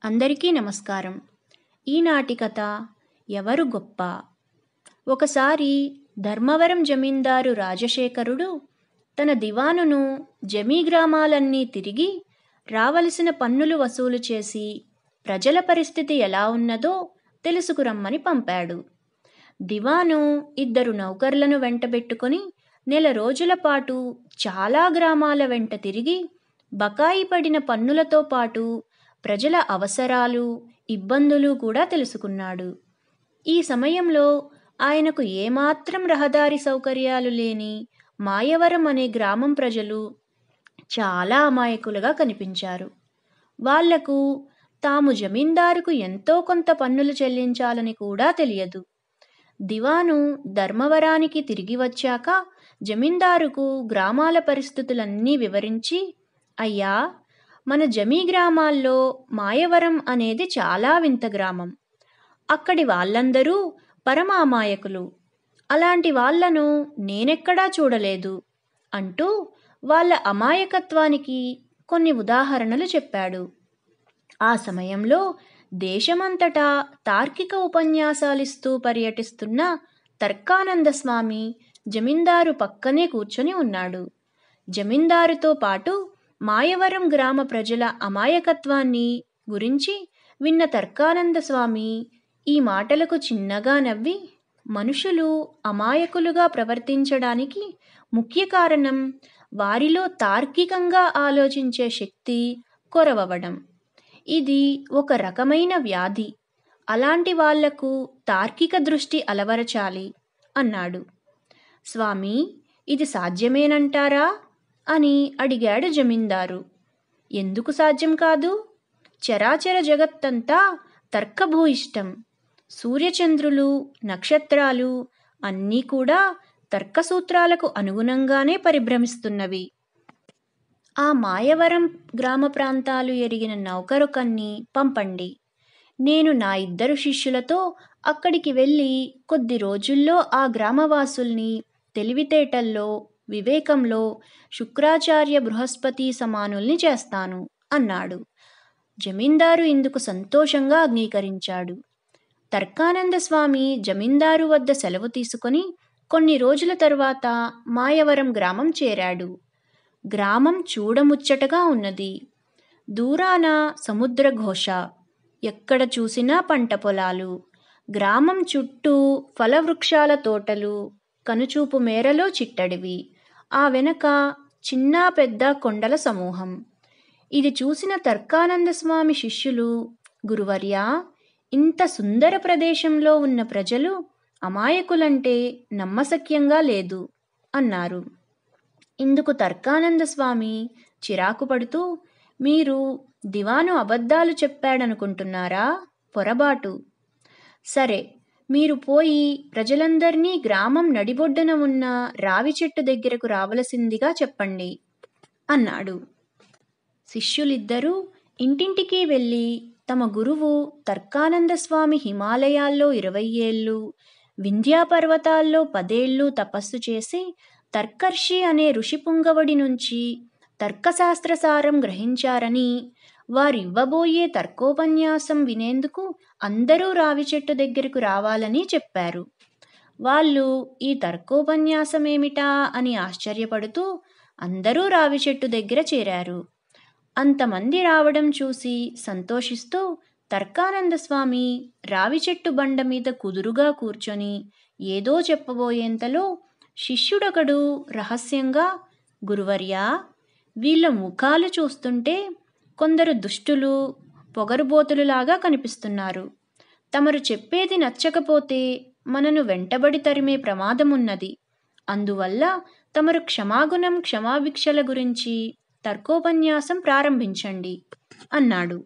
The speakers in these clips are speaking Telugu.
అందరికీ నమస్కారం ఈనాటి కథ ఎవరు గొప్ప ఒకసారి ధర్మవరం జమీందారు రాజశేఖరుడు తన దివానును జమీ గ్రామాలన్నీ తిరిగి రావలసిన పన్నులు వసూలు చేసి ప్రజల పరిస్థితి ఎలా ఉన్నదో తెలుసుకురమ్మని పంపాడు దివాను ఇద్దరు నౌకర్లను వెంటబెట్టుకొని నెల రోజుల పాటు చాలా గ్రామాల వెంట తిరిగి బకాయి పడిన పన్నులతో పాటు ప్రజల అవసరాలు ఇబ్బందులు కూడా తెలుసుకున్నాడు ఈ సమయంలో ఆయనకు ఏమాత్రం రహదారి సౌకర్యాలు లేని మాయవరం అనే గ్రామం ప్రజలు చాలా అమాయకులుగా కనిపించారు వాళ్లకు తాము జమీందారుకు ఎంతో కొంత పన్నులు చెల్లించాలని కూడా తెలియదు దివాను ధర్మవరానికి తిరిగి వచ్చాక జమీందారుకు గ్రామాల పరిస్థితులన్నీ వివరించి అయ్యా మన జమీ గ్రామాల్లో మాయవరం అనేది చాలా వింత గ్రామం అక్కడి వాళ్ళందరూ పరమ అమాయకులు అలాంటి వాళ్లను నేనెక్కడా చూడలేదు అంటూ వాళ్ళ అమాయకత్వానికి కొన్ని ఉదాహరణలు చెప్పాడు ఆ సమయంలో దేశమంతటా తార్కిక ఉపన్యాసాలిస్తూ పర్యటిస్తున్న తర్కానంద స్వామి జమీందారు పక్కనే కూర్చొని ఉన్నాడు జమీందారుతో పాటు మాయవరం గ్రామ ప్రజల అమాయకత్వాన్ని గురించి విన్న తర్కానంద స్వామి ఈ మాటలకు చిన్నగా నవ్వి మనుషులు అమాయకులుగా ప్రవర్తించడానికి ముఖ్య కారణం వారిలో తార్కికంగా ఆలోచించే శక్తి కొరవవడం ఇది ఒక రకమైన వ్యాధి అలాంటి వాళ్లకు తార్కిక దృష్టి అలవరచాలి అన్నాడు స్వామి ఇది సాధ్యమేనంటారా అని అడిగాడు జమీందారు ఎందుకు సాధ్యం కాదు చరాచర జగత్తంతా తర్కభూయిష్టం సూర్యచంద్రులు నక్షత్రాలు అన్నీ కూడా తర్కసూత్రాలకు అనుగుణంగానే పరిభ్రమిస్తున్నవి ఆ మాయవరం గ్రామ ప్రాంతాలు ఎరిగిన నౌకరొకన్ని పంపండి నేను నా ఇద్దరు శిష్యులతో అక్కడికి వెళ్ళి కొద్ది రోజుల్లో ఆ గ్రామవాసుల్ని తెలివితేటల్లో వివేకంలో శుక్రాచార్య బృహస్పతి సమానుల్ని చేస్తాను అన్నాడు జమీందారు ఇందుకు సంతోషంగా అంగీకరించాడు తర్కానంద స్వామి జమీందారు వద్ద సెలవు తీసుకొని కొన్ని రోజుల తరువాత మాయవరం గ్రామం చేరాడు గ్రామం చూడముచ్చటగా ఉన్నది దూరాన సముద్ర ఘోష ఎక్కడ చూసినా పంట పొలాలు గ్రామం చుట్టూ ఫలవృక్షాల తోటలు కనుచూపు మేరలో చిట్టడివి ఆ వెనక చిన్న పెద్ద కొండల సమూహం ఇది చూసిన తర్కానంద స్వామి శిష్యులు గురువర్యా ఇంత సుందర ప్రదేశంలో ఉన్న ప్రజలు అమాయకులంటే నమ్మశక్యంగా లేదు అన్నారు ఇందుకు తర్కానంద స్వామి చిరాకు పడుతూ మీరు దివాను అబద్ధాలు చెప్పాడనుకుంటున్నారా పొరబాటు సరే మీరు పోయి ప్రజలందరినీ గ్రామం నడిబొడ్డున ఉన్న రావి చెట్టు దగ్గరకు రావలసిందిగా చెప్పండి అన్నాడు శిష్యులిద్దరూ ఇంటింటికి వెళ్ళి తమ గురువు తర్కానంద స్వామి హిమాలయాల్లో ఇరవై ఏళ్ళు వింధ్యా పర్వతాల్లో పదేళ్ళు తపస్సు చేసి తర్కర్షి అనే ఋషిపుంగవుడి నుంచి తర్కశాస్త్రసారం గ్రహించారని వారివ్వబోయే తర్కోపన్యాసం వినేందుకు అందరూ రావి చెట్టు దగ్గరకు రావాలని చెప్పారు వాళ్ళు ఈ తర్కోపన్యాసమేమిటా అని ఆశ్చర్యపడుతూ అందరూ రావి చెట్టు దగ్గర చేరారు అంతమంది రావడం చూసి సంతోషిస్తూ తర్కానంద స్వామి రావి చెట్టు బండ మీద కుదురుగా కూర్చొని ఏదో చెప్పబోయేంతలో శిష్యుడొకడు రహస్యంగా గురువర్యా వీళ్ళ ముఖాలు చూస్తుంటే కొందరు దుష్టులు పొగరుబోతులులాగా కనిపిస్తున్నారు తమరు చెప్పేది నచ్చకపోతే మనను వెంటబడి తరిమే ప్రమాదమున్నది అందువల్ల తమరు క్షమాగుణం క్షమాభిక్షల గురించి తర్కోపన్యాసం ప్రారంభించండి అన్నాడు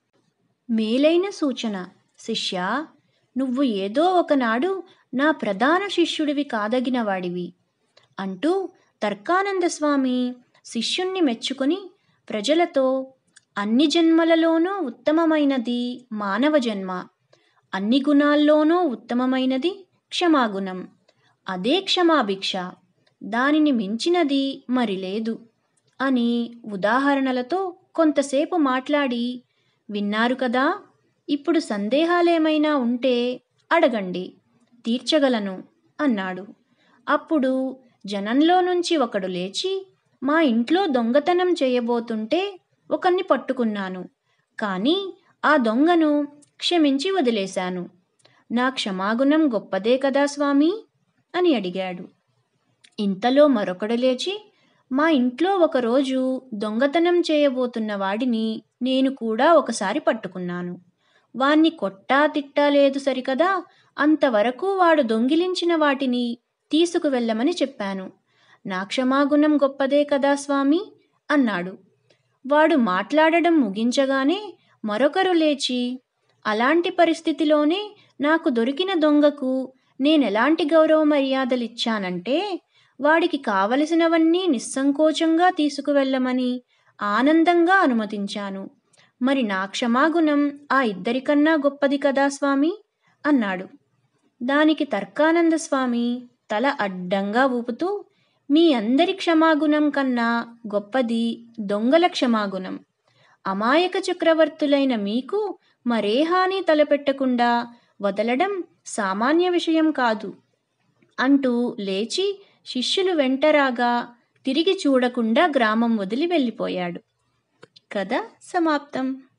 మేలైన సూచన శిష్య నువ్వు ఏదో ఒకనాడు నా ప్రధాన శిష్యుడివి కాదగిన వాడివి అంటూ తర్కానంద స్వామి శిష్యుణ్ణి మెచ్చుకొని ప్రజలతో అన్ని జన్మలలోనూ ఉత్తమమైనది మానవ జన్మ అన్ని గుణాల్లోనూ ఉత్తమమైనది క్షమాగుణం అదే క్షమాభిక్ష దానిని మించినది మరి లేదు అని ఉదాహరణలతో కొంతసేపు మాట్లాడి విన్నారు కదా ఇప్పుడు సందేహాలేమైనా ఉంటే అడగండి తీర్చగలను అన్నాడు అప్పుడు జనంలో నుంచి ఒకడు లేచి మా ఇంట్లో దొంగతనం చేయబోతుంటే ఒకన్ని పట్టుకున్నాను కానీ ఆ దొంగను క్షమించి వదిలేశాను నా క్షమాగుణం గొప్పదే కదా స్వామి అని అడిగాడు ఇంతలో మరొకడు లేచి మా ఇంట్లో ఒకరోజు దొంగతనం చేయబోతున్న వాడిని నేను కూడా ఒకసారి పట్టుకున్నాను వాణ్ణి కొట్టా తిట్టా లేదు సరికదా అంతవరకు వాడు దొంగిలించిన వాటిని తీసుకువెళ్ళమని చెప్పాను నా క్షమాగుణం గొప్పదే కదా స్వామి అన్నాడు వాడు మాట్లాడడం ముగించగానే మరొకరు లేచి అలాంటి పరిస్థితిలోనే నాకు దొరికిన దొంగకు నేనెలాంటి గౌరవ మర్యాదలిచ్చానంటే వాడికి కావలసినవన్నీ నిస్సంకోచంగా తీసుకువెళ్ళమని ఆనందంగా అనుమతించాను మరి నా క్షమాగుణం ఆ ఇద్దరికన్నా గొప్పది కదా స్వామి అన్నాడు దానికి తర్కానంద స్వామి తల అడ్డంగా ఊపుతూ మీ అందరి క్షమాగుణం కన్నా గొప్పది దొంగల క్షమాగుణం అమాయక చక్రవర్తులైన మీకు మరే హాని తలపెట్టకుండా వదలడం సామాన్య విషయం కాదు అంటూ లేచి శిష్యులు వెంటరాగా తిరిగి చూడకుండా గ్రామం వదిలి వెళ్ళిపోయాడు కథ సమాప్తం